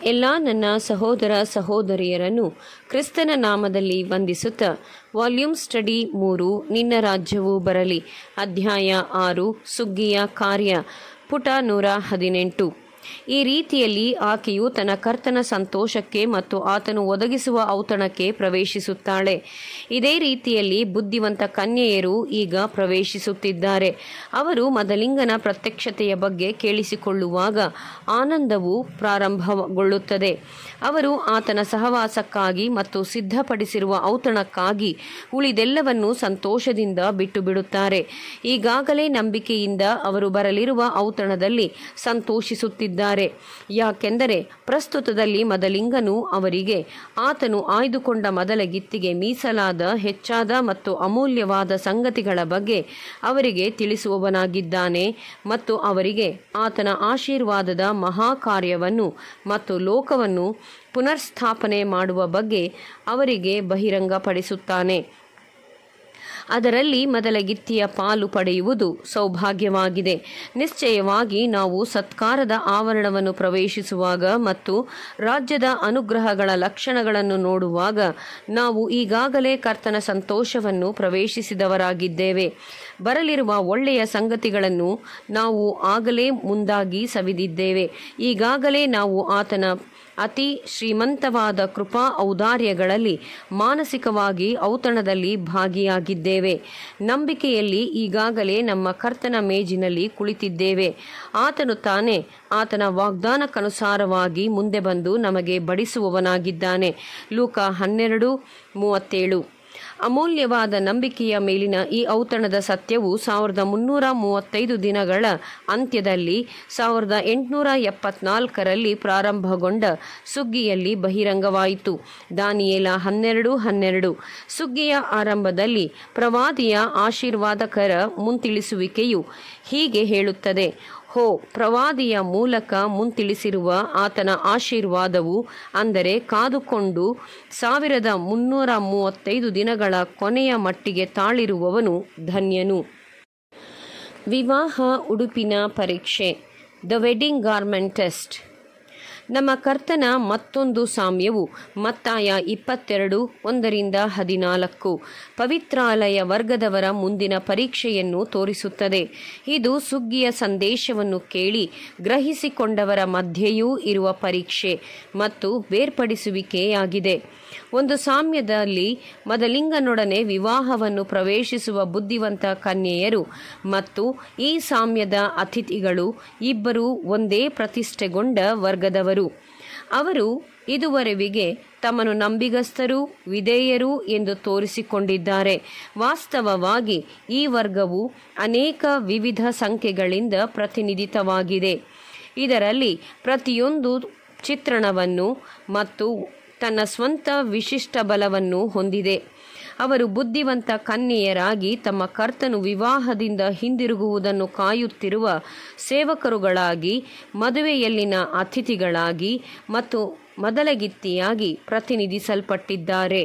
ಎಲ್ಲ ನನ್ನ ಸಹೋದರ ಸಹೋದರಿಯರನ್ನು ಕ್ರಿಸ್ತನ ನಾಮದಲ್ಲಿ ವಂದಿಸುತ್ತಾ ವಾಲ್ಯೂಮ್ ಸ್ಟಡಿ ಮೂರು ನಿನ್ನ ರಾಜ್ಯವು ಬರಲಿ ಅಧ್ಯಾಯ ಆರು ಸುಗ್ಗಿಯ ಕಾರ್ಯ ಪುಟ ನೂರ ಹದಿನೆಂಟು ಈ ರೀತಿಯಲ್ಲಿ ಆಕೆಯು ತನ್ನ ಕರ್ತನ ಸಂತೋಷಕ್ಕೆ ಮತ್ತು ಆತನು ಒದಗಿಸುವ ಔತಣಕ್ಕೆ ಪ್ರವೇಶಿಸುತ್ತಾಳೆ ಇದೇ ರೀತಿಯಲ್ಲಿ ಬುದ್ಧಿವಂತ ಕನ್ಯೆಯರು ಈಗ ಪ್ರವೇಶಿಸುತ್ತಿದ್ದಾರೆ ಅವರು ಮದಲಿಂಗನ ಪ್ರತ್ಯಕ್ಷತೆಯ ಬಗ್ಗೆ ಕೇಳಿಸಿಕೊಳ್ಳುವಾಗ ಆನಂದವು ಪ್ರಾರಂಭಗೊಳ್ಳುತ್ತದೆ ಅವರು ಆತನ ಸಹವಾಸಕ್ಕಾಗಿ ಮತ್ತು ಸಿದ್ಧಪಡಿಸಿರುವ ಔತಣಕ್ಕಾಗಿ ಉಳಿದೆಲ್ಲವನ್ನು ಸಂತೋಷದಿಂದ ಬಿಟ್ಟು ಬಿಡುತ್ತಾರೆ ಈಗಾಗಲೇ ನಂಬಿಕೆಯಿಂದ ಅವರು ಬರಲಿರುವ ಔತಣದಲ್ಲಿ ಸಂತೋಷಿಸುತ್ತಿದ್ದಾರೆ ಯಾಕೆಂದರೆ ಪ್ರಸ್ತುತದಲ್ಲಿ ಮದಲಿಂಗನು ಅವರಿಗೆ ಆತನು ಆಯ್ದುಕೊಂಡ ಮೊದಲ ಗಿತ್ತಿಗೆ ಮೀಸಲಾದ ಹೆಚ್ಚಾದ ಮತ್ತು ಅಮೂಲ್ಯವಾದ ಸಂಗತಿಗಳ ಬಗ್ಗೆ ಅವರಿಗೆ ತಿಳಿಸುವವನಾಗಿದ್ದಾನೆ ಮತ್ತು ಅವರಿಗೆ ಆತನ ಆಶೀರ್ವಾದದ ಮಹಾಕಾರ್ಯವನ್ನು ಮತ್ತು ಲೋಕವನ್ನು ಪುನರ್ಸ್ಥಾಪನೆ ಮಾಡುವ ಬಗ್ಗೆ ಅವರಿಗೆ ಬಹಿರಂಗಪಡಿಸುತ್ತಾನೆ ಅದರಲ್ಲಿ ಮೊದಲ ಗಿತ್ತಿಯ ಪಾಲು ಪಡೆಯುವುದು ಸೌಭಾಗ್ಯವಾಗಿದೆ ನಿಶ್ಚಯವಾಗಿ ನಾವು ಸತ್ಕಾರದ ಆವರಣವನ್ನು ಪ್ರವೇಶಿಸುವಾಗ ಮತ್ತು ರಾಜ್ಯದ ಅನುಗ್ರಹಗಳ ಲಕ್ಷಣಗಳನ್ನು ನೋಡುವಾಗ ನಾವು ಈಗಾಗಲೇ ಕರ್ತನ ಸಂತೋಷವನ್ನು ಪ್ರವೇಶಿಸಿದವರಾಗಿದ್ದೇವೆ ಬರಲಿರುವ ಒಳ್ಳೆಯ ಸಂಗತಿಗಳನ್ನು ನಾವು ಆಗಲೇ ಮುಂದಾಗಿ ಸವಿದಿದ್ದೇವೆ ಈಗಾಗಲೇ ನಾವು ಆತನ ಅತಿ ಶ್ರೀಮಂತವಾದ ಕೃಪಾ ಔದಾರ್ಯಗಳಲ್ಲಿ ಮಾನಸಿಕವಾಗಿ ಔತಣದಲ್ಲಿ ಭಾಗಿಯಾಗಿದ್ದೇವೆ ನಂಬಿಕೆಯಲ್ಲಿ ಈಗಾಗಲೇ ನಮ್ಮ ಕರ್ತನ ಮೇಜಿನಲ್ಲಿ ಕುಳಿತಿದ್ದೇವೆ ಆತನು ತಾನೇ ಆತನ ವಾಗ್ದಾನಕ್ಕನುಸಾರವಾಗಿ ಮುಂದೆ ಬಂದು ನಮಗೆ ಬಡಿಸುವವನಾಗಿದ್ದಾನೆ ಲೂಕ ಹನ್ನೆರಡು ಮೂವತ್ತೇಳು ಅಮೂಲ್ಯವಾದ ನಂಬಿಕೆಯ ಮೇಲಿನ ಈ ಔತಣದ ಸತ್ಯವು ಸಾವಿರದ ಮುನ್ನೂರ ಮೂವತ್ತೈದು ದಿನಗಳ ಅಂತ್ಯದಲ್ಲಿ ಸಾವಿರದ ಎಂಟುನೂರ ಎಪ್ಪತ್ನಾಲ್ಕರಲ್ಲಿ ಪ್ರಾರಂಭಗೊಂಡ ಸುಗ್ಗಿಯಲ್ಲಿ ಬಹಿರಂಗವಾಯಿತು ದಾನಿಯೇಲ ಹನ್ನೆರಡು ಹನ್ನೆರಡು ಸುಗ್ಗಿಯ ಆರಂಭದಲ್ಲಿ ಪ್ರವಾದಿಯ ಆಶೀರ್ವಾದಕರ ಮುಂತಿಳಿಸುವಿಕೆಯು ಹೀಗೆ ಹೇಳುತ್ತದೆ ಹೋ ಪ್ರವಾದಿಯ ಮೂಲಕ ಮುಂತಿಳಿಸಿರುವ ಆತನ ಆಶೀರ್ವಾದವು ಅಂದರೆ ಕಾದುಕೊಂಡು ಸಾವಿರದ ಮುನ್ನೂರ ಮೂವತ್ತೈದು ದಿನಗಳ ಕೊನೆಯ ಮಟ್ಟಿಗೆ ತಾಳಿರುವವನು ಧನ್ಯನು ವಿವಾಹ ಉಡುಪಿನ ಪರೀಕ್ಷೆ ದ ವೆಡ್ಡಿಂಗ್ ಗಾರ್ಮೆಂಟ್ ಟೆಸ್ಟ್ ನಮ್ಮ ಕರ್ತನ ಮತ್ತೊಂದು ಸಾಮ್ಯವು ಮತ್ತಾಯ ಇಪ್ಪತ್ತೆರಡು ಒಂದರಿಂದ ಹದಿನಾಲ್ಕು ಪವಿತ್ರಾಲಯ ವರ್ಗದವರ ಮುಂದಿನ ಪರೀಕ್ಷೆಯನ್ನು ತೋರಿಸುತ್ತದೆ ಇದು ಸುಗ್ಗಿಯ ಸಂದೇಶವನ್ನು ಕೇಳಿ ಗ್ರಹಿಸಿಕೊಂಡವರ ಮಧ್ಯೆಯೂ ಇರುವ ಪರೀಕ್ಷೆ ಮತ್ತು ಬೇರ್ಪಡಿಸುವಿಕೆಯಾಗಿದೆ ಒಂದು ಸಾಮ್ಯದಲ್ಲಿ ಮದಲಿಂಗನೊಡನೆ ವಿವಾಹವನ್ನು ಪ್ರವೇಶಿಸುವ ಬುದ್ಧಿವಂತ ಕನ್ಯೆಯರು ಮತ್ತು ಈ ಸಾಮ್ಯದ ಅತಿಥಿಗಳು ಇಬ್ಬರು ಒಂದೇ ಪ್ರತಿಷ್ಠೆಗೊಂಡ ವರ್ಗದವರು ಅವರು ಇದುವರೆವಿಗೆ ತಮ್ಮನ್ನು ನಂಬಿಗಸ್ತರು ವಿಧೇಯರು ಎಂದು ತೋರಿಸಿಕೊಂಡಿದ್ದಾರೆ ವಾಸ್ತವವಾಗಿ ಈ ವರ್ಗವು ಅನೇಕ ವಿವಿಧ ಸಂಖ್ಯೆಗಳಿಂದ ಪ್ರತಿನಿಧಿತವಾಗಿದೆ ಇದರಲ್ಲಿ ಪ್ರತಿಯೊಂದು ಚಿತ್ರಣವನ್ನು ಮತ್ತು ತನ್ನ ಸ್ವಂತ ವಿಶಿಷ್ಟ ಬಲವನ್ನು ಹೊಂದಿದೆ ಅವರು ಬುದ್ಧಿವಂತ ಕನ್ಯೆಯರಾಗಿ ತಮ್ಮ ಕರ್ತನು ವಿವಾಹದಿಂದ ಹಿಂದಿರುಗುವುದನ್ನು ಕಾಯುತ್ತಿರುವ ಸೇವಕರುಗಳಾಗಿ ಮದುವೆಯಲ್ಲಿನ ಅತಿಥಿಗಳಾಗಿ ಮತ್ತು ಮೊದಲಗಿತ್ತಿಯಾಗಿ ಪ್ರತಿನಿಧಿಸಲ್ಪಟ್ಟಿದ್ದಾರೆ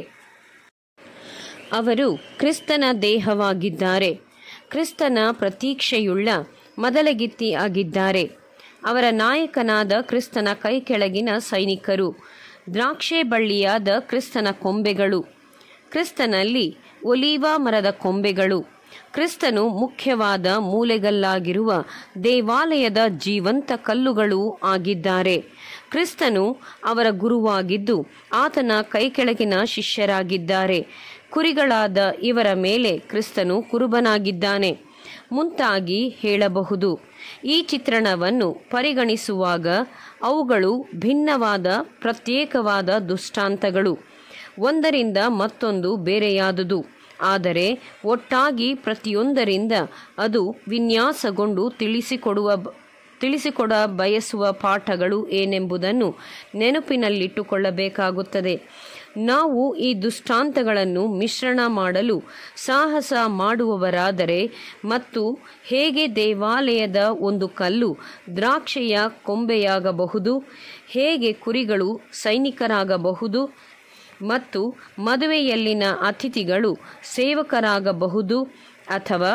ಅವರು ಕ್ರಿಸ್ತನ ದೇಹವಾಗಿದ್ದಾರೆ ಕ್ರಿಸ್ತನ ಪ್ರತೀಕ್ಷೆಯುಳ್ಳ ಮೊದಲಗಿತ್ತಿ ಆಗಿದ್ದಾರೆ ಅವರ ನಾಯಕನಾದ ಕ್ರಿಸ್ತನ ಕೈ ಕೆಳಗಿನ ಸೈನಿಕರು ದ್ರಾಕ್ಷೆ ಬಳ್ಳಿಯಾದ ಕ್ರಿಸ್ತನ ಕೊಂಬೆಗಳು ಕ್ರಿಸ್ತನಲ್ಲಿ ಒಲೀವ ಮರದ ಕೊಂಬೆಗಳು ಕ್ರಿಸ್ತನು ಮುಖ್ಯವಾದ ಮೂಲೆಗಲ್ಲಾಗಿರುವ ದೇವಾಲಯದ ಜೀವಂತ ಕಲ್ಲುಗಳು ಆಗಿದ್ದಾರೆ ಕ್ರಿಸ್ತನು ಅವರ ಗುರುವಾಗಿದ್ದು ಆತನ ಕೈಕೆಳಗಿನ ಶಿಷ್ಯರಾಗಿದ್ದಾರೆ ಕುರಿಗಳಾದ ಇವರ ಮೇಲೆ ಕ್ರಿಸ್ತನು ಕುರುಬನಾಗಿದ್ದಾನೆ ಮುಂತಾಗಿ ಹೇಳಬಹುದು ಈ ಚಿತ್ರಣವನ್ನು ಪರಿಗಣಿಸುವಾಗ ಅವುಗಳು ಭಿನ್ನವಾದ ಪ್ರತ್ಯೇಕವಾದ ದುಷ್ಟಾಂತಗಳು ಒಂದರಿಂದ ಮತ್ತೊಂದು ಬೇರೆಯಾದುದು ಆದರೆ ಒಟ್ಟಾಗಿ ಪ್ರತಿಯೊಂದರಿಂದ ಅದು ವಿನ್ಯಾಸಗೊಂಡು ತಿಳಿಸಿಕೊಡುವ ತಿಳಿಸಿಕೊಡ ಬಯಸುವ ಪಾಠಗಳು ಏನೆಂಬುದನ್ನು ನೆನಪಿನಲ್ಲಿಟ್ಟುಕೊಳ್ಳಬೇಕಾಗುತ್ತದೆ ನಾವು ಈ ದುಷ್ಟಾಂತಗಳನ್ನು ಮಿಶ್ರಣ ಮಾಡಲು ಸಾಹಸ ಮಾಡುವವರಾದರೆ ಮತ್ತು ಹೇಗೆ ದೇವಾಲಯದ ಒಂದು ಕಲ್ಲು ದ್ರಾಕ್ಷೆಯ ಕೊಂಬೆಯಾಗಬಹುದು ಹೇಗೆ ಕುರಿಗಳು ಸೈನಿಕರಾಗಬಹುದು ಮತ್ತು ಮದುವೆಯಲ್ಲಿನ ಅತಿಥಿಗಳು ಸೇವಕರಾಗಬಹುದು ಅಥವಾ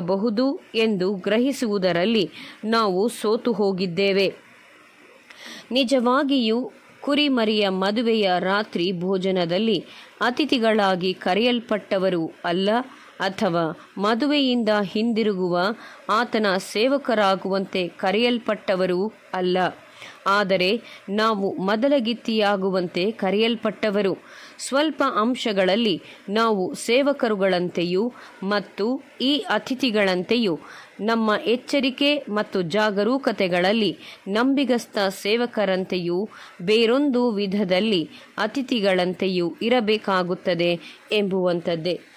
ಮೊದಲಗಿತ್ತಿಯಾಗಬಹುದು ಎಂದು ಗ್ರಹಿಸುವುದರಲ್ಲಿ ನಾವು ಸೋತು ಹೋಗಿದ್ದೇವೆ ನಿಜವಾಗಿಯೂ ಕುರಿಮರಿಯ ಮದುವೆಯ ರಾತ್ರಿ ಭೋಜನದಲ್ಲಿ ಅತಿಥಿಗಳಾಗಿ ಕರೆಯಲ್ಪಟ್ಟವರು ಅಲ್ಲ ಅಥವಾ ಮದುವೆಯಿಂದ ಹಿಂದಿರುಗುವ ಆತನ ಸೇವಕರಾಗುವಂತೆ ಕರೆಯಲ್ಪಟ್ಟವರು ಅಲ್ಲ ಆದರೆ ನಾವು ಮೊದಲಗಿತ್ತಿಯಾಗುವಂತೆ ಕರೆಯಲ್ಪಟ್ಟವರು ಸ್ವಲ್ಪ ಅಂಶಗಳಲ್ಲಿ ನಾವು ಸೇವಕರುಗಳಂತೆಯೂ ಮತ್ತು ಈ ಅತಿಥಿಗಳಂತೆಯೂ ನಮ್ಮ ಎಚ್ಚರಿಕೆ ಮತ್ತು ಜಾಗರೂಕತೆಗಳಲ್ಲಿ ನಂಬಿಗಸ್ತ ಸೇವಕರಂತೆಯೂ ಬೇರೊಂದು ವಿಧದಲ್ಲಿ ಅತಿಥಿಗಳಂತೆಯೂ ಇರಬೇಕಾಗುತ್ತದೆ ಎಂಬುವಂಥದ್ದೇ